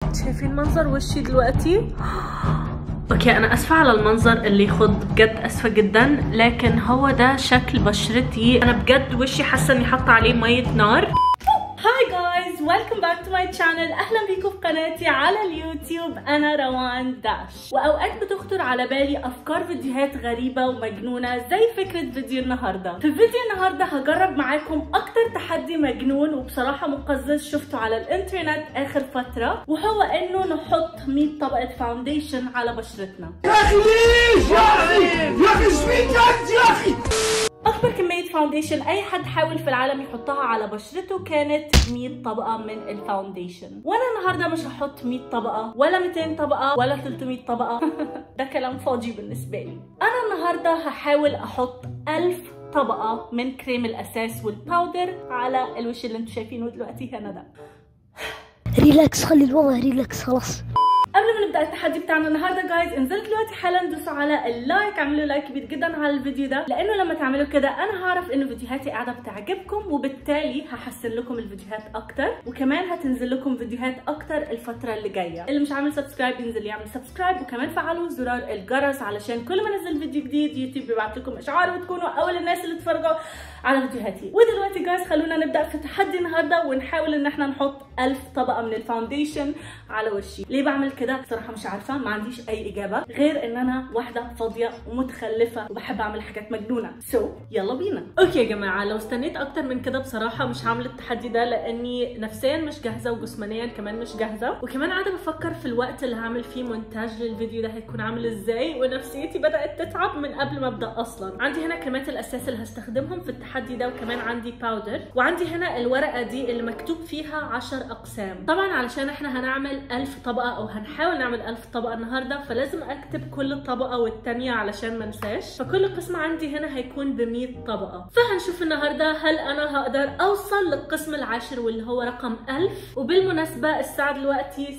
شايفين منظر وشي دلوقتي اوكي انا اسفه على المنظر اللي يخض بجد اسفه جدا لكن هو ده شكل بشرتي انا بجد وشي حاسه اني حاطه عليه ميه نار هاي جايز ويلكم باك تو ماي شانل اهلا بيكم في قناتي على اليوتيوب انا روان داش واوقات بتخطر على بالي افكار فيديوهات غريبه ومجنونه زي فكره فيديو النهارده في فيديو النهارده هجرب معاكم اكتر تحدي مجنون وبصراحه مقزز شفته على الانترنت اخر فتره وهو انه نحط 100 طبقه فاونديشن على بشرتنا يا اخي ليش يا اخي يا اخي ايش فيك انت يا اخي اكبر كميه فاونديشن اي حد حاول في العالم يحطها على بشرته كانت 100 طبقه من الفاونديشن وانا النهارده مش هحط 100 طبقه ولا 200 طبقه ولا 300 طبقه ده كلام فاضي بالنسبه لي انا النهارده هحاول احط 1000 طبقه من كريم الاساس والباودر على الوش اللي انتم شايفينه دلوقتي هنا ده ريلاكس خلي الوضع ريلاكس خلاص قبل ما نبدا التحدي بتاعنا النهارده جايز انزلوا دلوقتي حالا دوسوا على اللايك اعملوا لايك كبير جدا على الفيديو ده لانه لما تعملوا كده انا هعرف ان فيديوهاتي قاعده بتعجبكم وبالتالي هحسن لكم الفيديوهات اكتر وكمان هتنزل لكم فيديوهات اكتر الفتره اللي جايه اللي مش عامل سبسكرايب ينزل يعمل سبسكرايب وكمان فعلوا زرار الجرس علشان كل ما انزل فيديو جديد يوتيوب بيبعت لكم اشعار وتكونوا اول الناس اللي تتفرجوا على فيديوهاتي ودلوقتي جايز خلونا نبدا في تحدي النهارده ونحاول ان احنا نحط 1000 طبقه من الفاونديشن على وشي ليه بعمل كده بصراحه مش عارفه ما عنديش اي اجابه غير ان انا واحده فاضيه ومتخلفه وبحب اعمل حاجات مجنونه سو so, يلا بينا اوكي يا جماعه لو استنيت اكتر من كده بصراحه مش هعمل التحدي ده لاني نفسيا مش جاهزه وجسمانيا كمان مش جاهزه وكمان قاعده بفكر في الوقت اللي هعمل فيه مونتاج للفيديو ده هيكون عامل ازاي ونفسيتي بدات تتعب من قبل ما ابدا اصلا عندي هنا كريمات الاساس اللي هستخدمهم في التحدي ده وكمان عندي باودر وعندي هنا الورقه دي اللي مكتوب فيها 10 اقسام طبعا علشان احنا هنعمل 1000 طبقه او هنحاول نعمل 1000 طبقه النهارده فلازم اكتب كل طبقه والتانيه علشان ما انساش فكل قسم عندي هنا هيكون ب 100 طبقه فهنشوف النهارده هل انا هقدر اوصل للقسم العاشر واللي هو رقم 1000 وبالمناسبه الساعه دلوقتي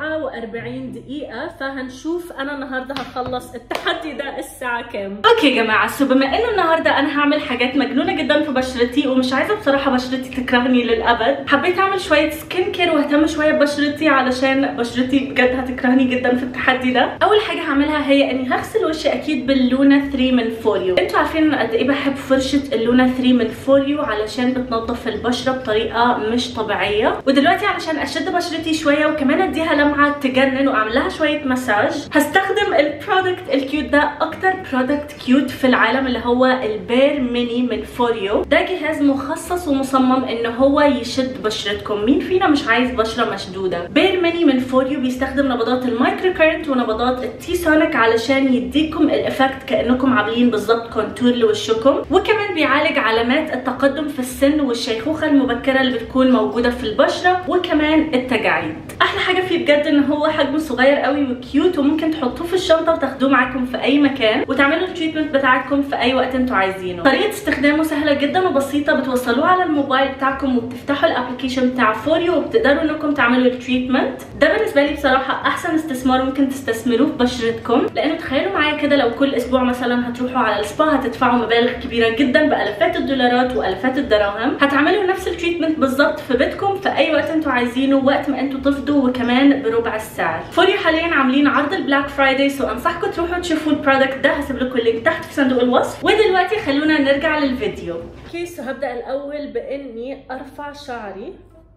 47 دقيقه فهنشوف انا النهارده هخلص التحدي ده الساعه كام اوكي يا جماعه سو بما انه النهارده انا هعمل حاجات مجنونه جدا في بشرتي ومش عايزه بصراحه بشرتي تكرهني للابد حبيت اعمل شويه سكين كير واهتم شويه ببشرتي علشان بشرتي بجد هتكرهني جدا في التحدي ده اول حاجه هعملها هي اني هغسل وشي اكيد باللونا 3 من فوريو انتوا عارفين ان قد ايه بحب فرشه اللونا 3 من فوريو علشان بتنظف البشره بطريقه مش طبيعيه ودلوقتي علشان اشد بشرتي شويه وكمان اديها لمعه تجنن واعمل لها شويه مساج هستخدم البرودكت الكيوت ده اكتر برودكت كيوت في العالم اللي هو البير ميني من فوريو ده جهاز مخصص ومصمم ان هو يشد بشرتكم مين فينا مش عايز بشره مشدوده بير ميني من فوريو بيستخدم نبضات المايكرو كيرنت ونبضات التي سونيك علشان يديكم الافكت كانكم عاملين بالظبط كونتور لوشكم وكمان بيعالج علامات التقدم في السن والشيخوخه المبكره اللي بتكون موجوده في البشره وكمان التجاعيد احلى حاجه فيه بجد ان هو حجمه صغير قوي وكيوت وممكن تحطوه في الشنطه وتاخدوه معاكم في اي مكان وتعملوا التريتمنت بتاعتكم في اي وقت انتوا عايزينه طريقه استخدامه سهله جدا وبسيطه بتوصلوه على الموبايل بتاعكم وبتفتحوا الابلكيشن بتاع فوريو وبتقدروا انكم تعملوا التريتمنت ده بالنسبه لي بصراحه احسن استثمار ممكن تستثمروه في بشرتكم لانه تخيلوا معايا كده لو كل اسبوع مثلا هتروحوا على السبا هتدفعوا مبالغ كبيره جدا بالافات الدولارات والافات الدراهم هتعملوا نفس التريتمنت بالظبط في بيتكم في اي وقت انتوا عايزينه وقت ما انتوا تفضوا وكمان بربع السعر فوريو حاليا عاملين عرض البلاك فرايداي سو انصحكم تروحوا تشوفوا البرودكت ده هسيب لكم اللينك تحت في صندوق الوصف ودلوقتي خلونا نرجع للفيديو اوكي سو هبدا الاول باني ارفع شعري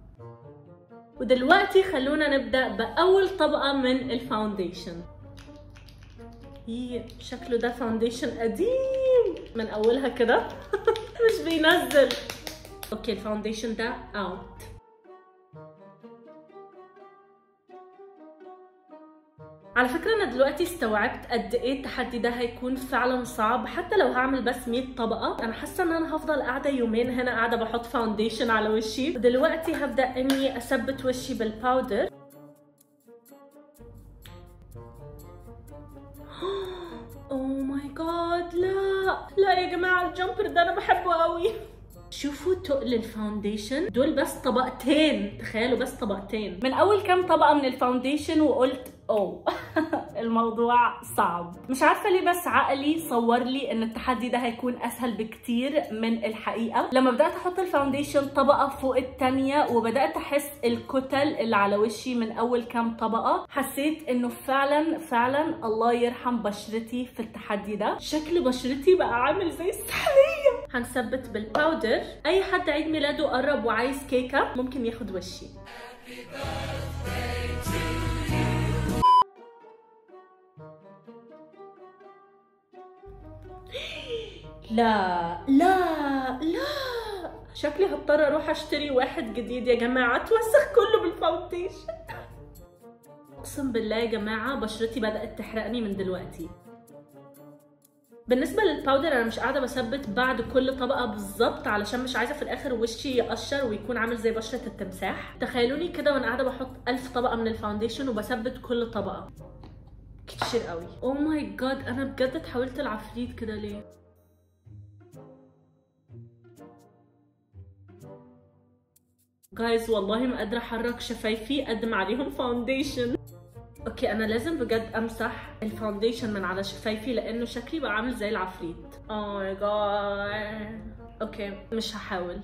ودلوقتي خلونا نبدا باول طبقه من الفاونديشن هي شكله ده فاونديشن قديم من اولها كده مش بينزل اوكي الفاونديشن ده اوت على فكرة أنا دلوقتي استوعبت قد إيه التحدي ده هيكون فعلا صعب حتى لو هعمل بس 100 طبقة أنا حاسة إن أنا هفضل قاعدة يومين هنا قاعدة بحط فاونديشن على وشي دلوقتي هبدأ إني أثبت وشي بالباودر اوه ماي جاد لا لا يا جماعه الجمبر ده انا بحبه قوي شوفوا تقل الفاونديشن دول بس طبقتين تخيلوا بس طبقتين من اول كام طبقه من الفاونديشن وقلت اوه الموضوع صعب مش عارفه ليه بس عقلي صور لي ان التحدي ده هيكون اسهل بكتير من الحقيقه لما بدات احط الفاونديشن طبقه فوق التانية وبدات احس الكتل اللي على وشي من اول كام طبقه حسيت انه فعلا فعلا الله يرحم بشرتي في التحدي ده شكل بشرتي بقى عامل زي السحليه هنثبت بالباودر اي حد عيد ميلاده قرب وعايز كيكه ممكن ياخد وشي لا لا لا شكلي هضطر اروح اشتري واحد جديد يا جماعه اتوسخ كله بالفاونديشن اقسم بالله يا جماعه بشرتي بدات تحرقني من دلوقتي بالنسبه للباودر انا مش قاعده بثبت بعد كل طبقه بالظبط علشان مش عايزه في الاخر وشي يقشر ويكون عامل زي بشره التمساح تخيلوني كده وانا قاعده بحط ألف طبقه من الفاونديشن وبثبت كل طبقه كتير قوي او ماي جاد انا بجد اتحولت العفريت كده ليه جايز والله ما قادره احرك شفايفي قد ما عليهم فاونديشن اوكي انا لازم بجد امسح الفاونديشن من على شفايفي لانه شكلي بقى عامل زي العفريت اوه ماي جاد اوكي مش هحاول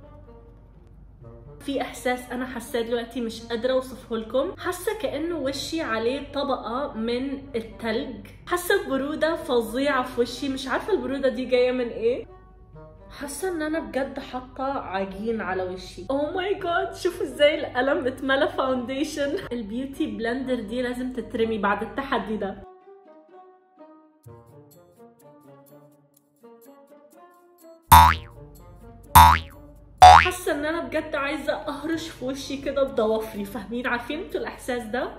في احساس انا حاساه دلوقتي مش قادره اوصفه لكم حاسه كانه وشي عليه طبقه من التلج حاسه ببروده فظيعه في وشي مش عارفه البروده دي جايه من ايه حاسه ان انا بجد حاطه عجين على وشي اوه ماي جاد شوفوا ازاي القلم اتملى فاونديشن البيوتي بلندر دي لازم تترمي بعد التحدي ده حاسه ان انا بجد عايزه اهرش في وشي كده بضوافري فاهمين عارفين انتوا الاحساس ده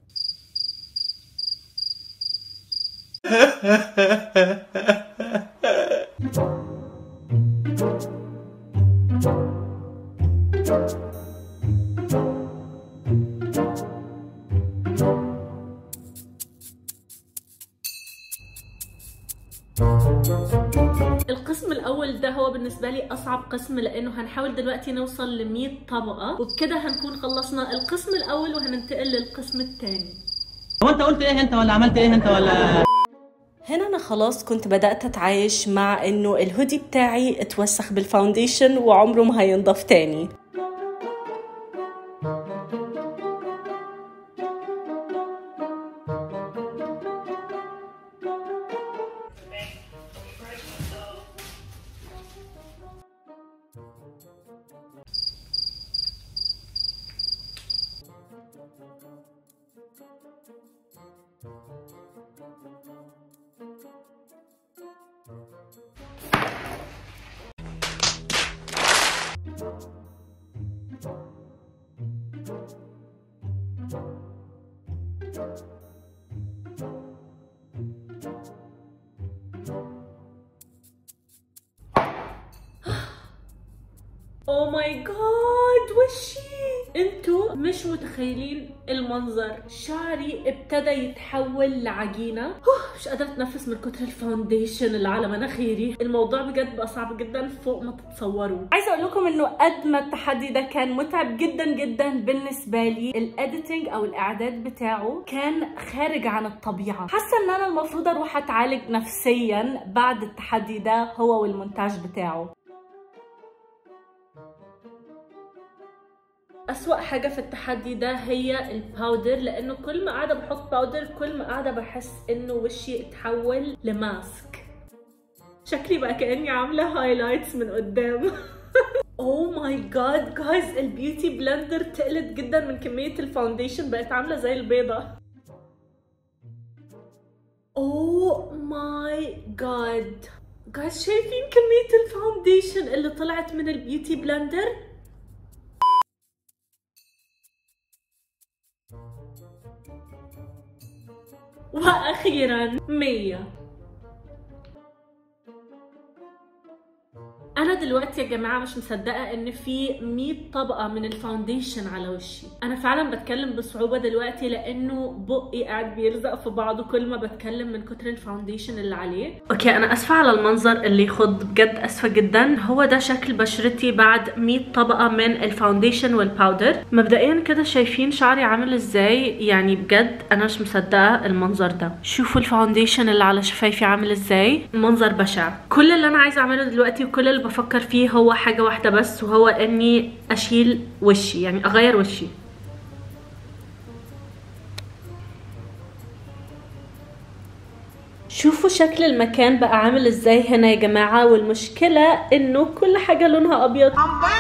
القسم الاول ده هو بالنسبه لي اصعب قسم لانه هنحاول دلوقتي نوصل ل 100 طبقه وبكده هنكون خلصنا القسم الاول وهننتقل للقسم الثاني هو انت قلت ايه انت ولا عملت ايه انت ولا هنا انا خلاص كنت بدات اتعايش مع انه الهودي بتاعي اتوسخ بالفاونديشن وعمره ما هينضف تاني او ماي جاد وشي انتوا مش متخيلين المنظر شعري ابتدى يتحول لعجينه أوه، مش قادره اتنفس من كتر الفاونديشن اللي على مناخيري الموضوع بجد بقى صعب جدا فوق ما تتصوروا عايزه اقول لكم انه قد ما التحدي ده كان متعب جدا جدا بالنسبه لي الاديتنج او الاعداد بتاعه كان خارج عن الطبيعه حاسه ان انا المفروض اروح اتعالج نفسيا بعد التحدي ده هو والمونتاج بتاعه أسوأ حاجة في التحدي ده هي الباودر لأنه كل ما قاعدة بحط باودر كل ما قاعدة بحس إنه وشي اتحول لماسك شكلي بقى كأني عاملة هايلايتس من قدام اوه ماي جاد جايز البيوتي بلندر تقلت جدا من كمية الفاونديشن بقت عاملة زي البيضة اوه ماي جاد جايز شايفين كمية الفاونديشن اللي طلعت من البيوتي بلندر وأخيرا مية انا دلوقتي يا جماعه مش مصدقه ان في 100 طبقه من الفاونديشن على وشي انا فعلا بتكلم بصعوبه دلوقتي لانه بقي قاعد بيلزق في بعضه كل ما بتكلم من كتر الفاونديشن اللي عليه اوكي انا اسفه على المنظر اللي يخض بجد اسفه جدا هو ده شكل بشرتي بعد 100 طبقه من الفاونديشن والباودر مبدئيا كده شايفين شعري عامل ازاي يعني بجد انا مش مصدقه المنظر ده شوفوا الفاونديشن اللي على شفايفي عامل ازاي منظر بشع كل اللي انا عايزه اعمله دلوقتي وكل اللي بفكر فيه هو حاجه واحده بس وهو اني اشيل وشي يعني اغير وشي شوفوا شكل المكان بقى عامل ازاي هنا يا جماعة والمشكلة انه كل حاجة لونها ابيض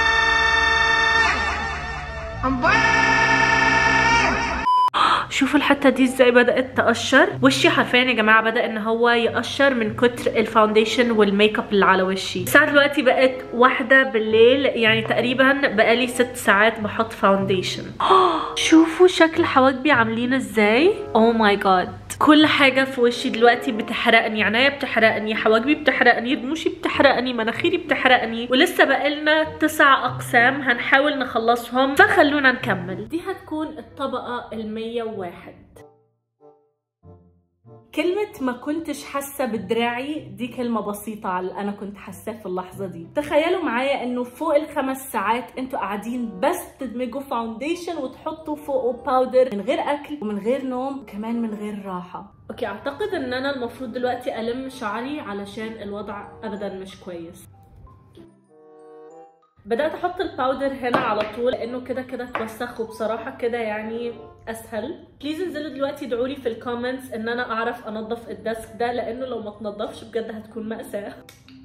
شوفوا الحته دي ازاي بدات تقشر وشي حرفيا يا جماعه بدا ان هو يقشر من كتر الفاونديشن والميك اب اللي على وشي الساعه دلوقتي بقت واحدة بالليل يعني تقريبا بقالي ست ساعات بحط فاونديشن شوفوا شكل حواجبي عاملين ازاي او ماي جاد كل حاجة في وشي دلوقتي بتحرقني عينيا بتحرقني حواجبي بتحرقني رموشي بتحرقني مناخيري بتحرقني ولسه بقالنا تسع أقسام هنحاول نخلصهم فخلونا نكمل دي هتكون الطبقة المية وواحد كلمة ما كنتش حاسة بدراعي دي كلمة بسيطة على اللي أنا كنت حاساه في اللحظة دي تخيلوا معايا إنه فوق الخمس ساعات أنتوا قاعدين بس تدمجوا فاونديشن وتحطوا فوقه باودر من غير أكل ومن غير نوم وكمان من غير راحة أوكي أعتقد إن أنا المفروض دلوقتي ألم شعري علشان الوضع أبدا مش كويس بدأت أحط الباودر هنا على طول لأنه كده كده اتوسخ وبصراحة كده يعني أسهل بليز انزلوا دلوقتي ادعوا لي في الكومنتس إن أنا أعرف أنظف الديسك ده لأنه لو ما تنضفش بجد هتكون مأساة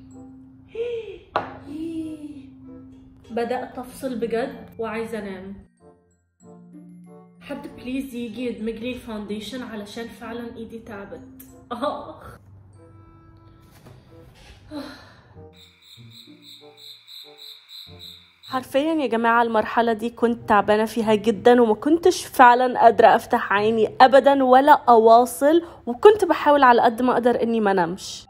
بدأت أفصل بجد وعايزة أنام حد بليز يجي يدمج لي الفاونديشن علشان فعلا ايدي تعبت اخ حرفيا يا جماعة المرحلة دي كنت تعبانة فيها جدا وما كنتش فعلا قادرة افتح عيني ابدا ولا اواصل وكنت بحاول على قد ما اقدر اني ما نمش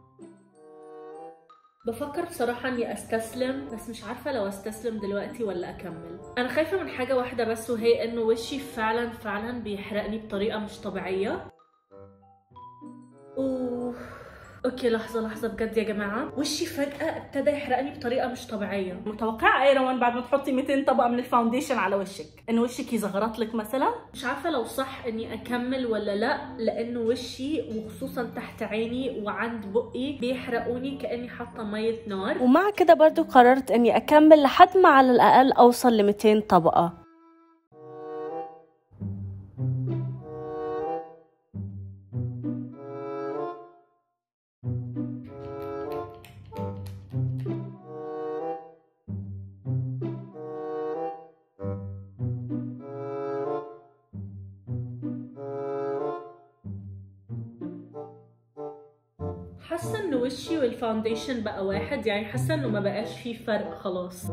بفكر بصراحة اني استسلم بس مش عارفة لو استسلم دلوقتي ولا اكمل انا خايفة من حاجة واحدة بس وهي انه وشي فعلا فعلا بيحرقني بطريقة مش طبيعية اوه اوكي لحظه لحظه بجد يا جماعه وشي فجاه ابتدى يحرقني بطريقه مش طبيعيه متوقعه ايه روان بعد ما تحطي 200 طبقه من الفاونديشن على وشك ان وشك يزغرط لك مثلا مش عارفه لو صح اني اكمل ولا لا لانه وشي وخصوصا تحت عيني وعند بقي بيحرقوني كاني حاطه ميه نار ومع كده برضو قررت اني اكمل لحد ما على الاقل اوصل ل 200 طبقه حاسه ان وشي والفاونديشن بقى واحد يعني حاسه انه ما بقاش فيه فرق خلاص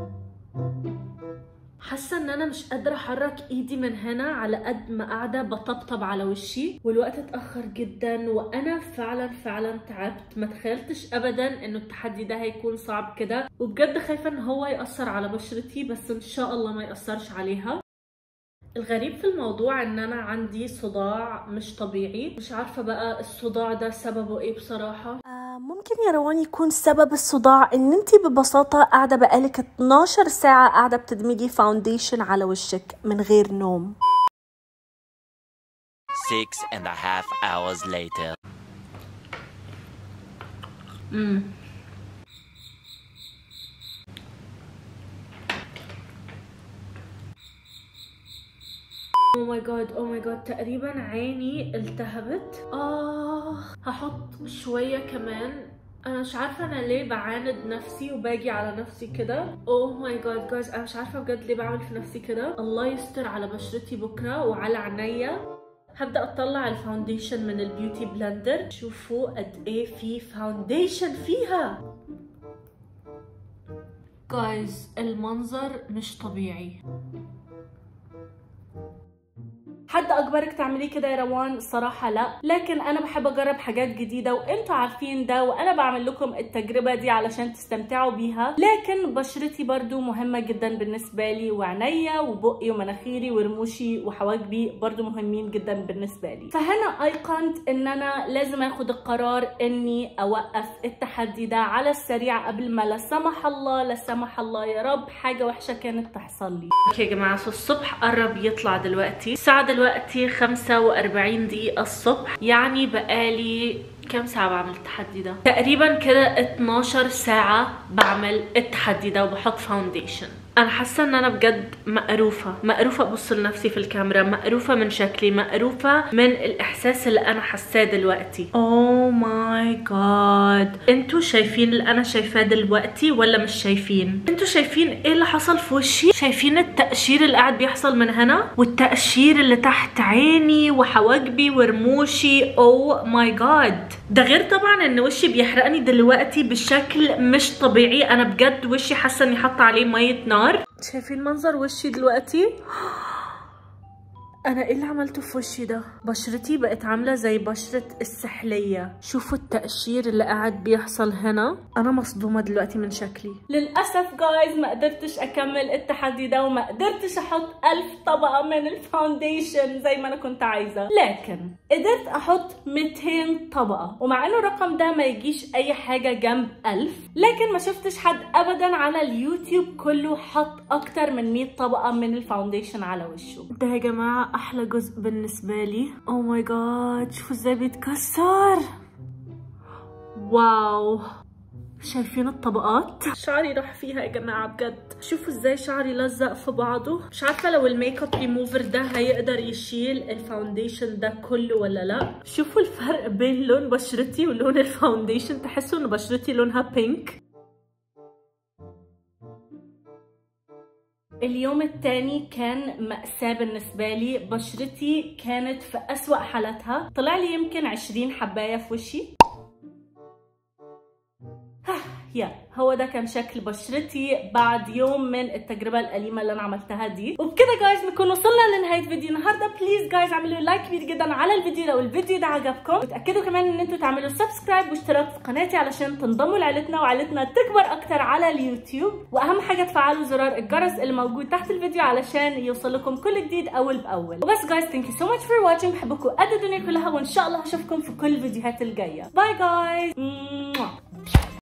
حاسه ان انا مش قادره احرك ايدي من هنا على قد ما قاعده بطبطب على وشي والوقت اتاخر جدا وانا فعلا فعلا تعبت ما تخيلتش ابدا انه التحدي ده هيكون صعب كده وبجد خايفه ان هو ياثر على بشرتي بس ان شاء الله ما ياثرش عليها الغريب في الموضوع ان انا عندي صداع مش طبيعي مش عارفه بقى الصداع ده سببه ايه بصراحه ممكن يا روان يكون سبب الصداع ان انت ببساطه قاعده بقالك 12 ساعه قاعده بتدمجي فاونديشن على وشك من غير نوم Six and a half hours later. امم او ماي جاد او ماي جاد تقريبا عيني التهبت اه هحط شويه كمان انا مش عارفه انا ليه بعاند نفسي وباجي على نفسي كده اوه ماي جاد جايز انا مش عارفه بجد ليه بعمل في نفسي كده الله يستر على بشرتي بكره وعلى عينيا هبدا اطلع الفاونديشن من البيوتي بلندر شوفوا قد ايه في فاونديشن فيها جايز المنظر مش طبيعي حد اجبرك تعمليه كده يا روان الصراحه لا لكن انا بحب اجرب حاجات جديده وانتوا عارفين ده وانا بعمل لكم التجربه دي علشان تستمتعوا بيها لكن بشرتي برضو مهمه جدا بالنسبه لي وعينيا وبقي ومناخيري ورموشي وحواجبي برضو مهمين جدا بالنسبه لي فهنا ايقنت ان انا لازم اخد القرار اني اوقف التحدي ده على السريع قبل ما لا سمح الله لا سمح الله يا رب حاجه وحشه كانت تحصل لي اوكي يا جماعه سو الصبح قرب يطلع دلوقتي الساعه دلوقتي 45 دقيقه الصبح يعني بقالي كام ساعة بعمل التحدي ده؟ تقريبا كده 12 ساعة بعمل التحدي ده وبحط فاونديشن انا حاسه ان انا بجد مقروفه مقروفه ابص لنفسي في الكاميرا مقروفه من شكلي مقروفه من الاحساس اللي انا حاساه دلوقتي اوه ماي جاد انتوا شايفين اللي انا شايفاه دلوقتي ولا مش شايفين انتوا شايفين ايه اللي حصل في وشي شايفين التقشير اللي قاعد بيحصل من هنا والتقشير اللي تحت عيني وحواجبي ورموشي اوه ماي جاد ده غير طبعا ان وشي بيحرقني دلوقتي بشكل مش طبيعي انا بجد وشي حاسه اني حاطه عليه ميه نار شايفين منظر وشي دلوقتي انا ايه اللي عملته في وشي ده بشرتي بقت عامله زي بشره السحليه شوفوا التقشير اللي قاعد بيحصل هنا انا مصدومه دلوقتي من شكلي للاسف جايز ما قدرتش اكمل التحدي ده وما قدرتش احط ألف طبقه من الفاونديشن زي ما انا كنت عايزه لكن قدرت احط 200 طبقه ومع انه الرقم ده ما يجيش اي حاجه جنب 1000 لكن ما شفتش حد ابدا على اليوتيوب كله حط اكتر من 100 طبقه من الفاونديشن على وشه ده يا جماعه احلى جزء بالنسبه لي او ماي جاد شوفوا ازاي بيتكسر واو شايفين الطبقات شعري راح فيها يا جماعه بجد شوفوا ازاي شعري لزق في بعضه مش عارفه لو الميك اب ريموفر ده هيقدر يشيل الفاونديشن ده كله ولا لا شوفوا الفرق بين لون بشرتي ولون الفاونديشن تحسوا ان بشرتي لونها بينك اليوم التاني كان مأساة بالنسبة لي بشرتي كانت في أسوأ حالتها طلع لي يمكن 20 حباية في وشي يا هو ده كان شكل بشرتي بعد يوم من التجربه الاليمه اللي انا عملتها دي وبكده جايز نكون وصلنا لنهايه فيديو النهارده بليز جايز اعملوا لايك كبير جدا على الفيديو لو الفيديو ده عجبكم وتاكدوا كمان ان انتوا تعملوا سبسكرايب واشتراك في قناتي علشان تنضموا لعيلتنا وعيلتنا تكبر اكتر على اليوتيوب واهم حاجه تفعلوا زرار الجرس اللي موجود تحت الفيديو علشان يوصل لكم كل جديد اول باول وبس جايز ثانك يو سو ماتش فور واتشنج بحبكم قد الدنيا كلها وان شاء الله هشوفكم في كل الفيديوهات الجايه باي جايز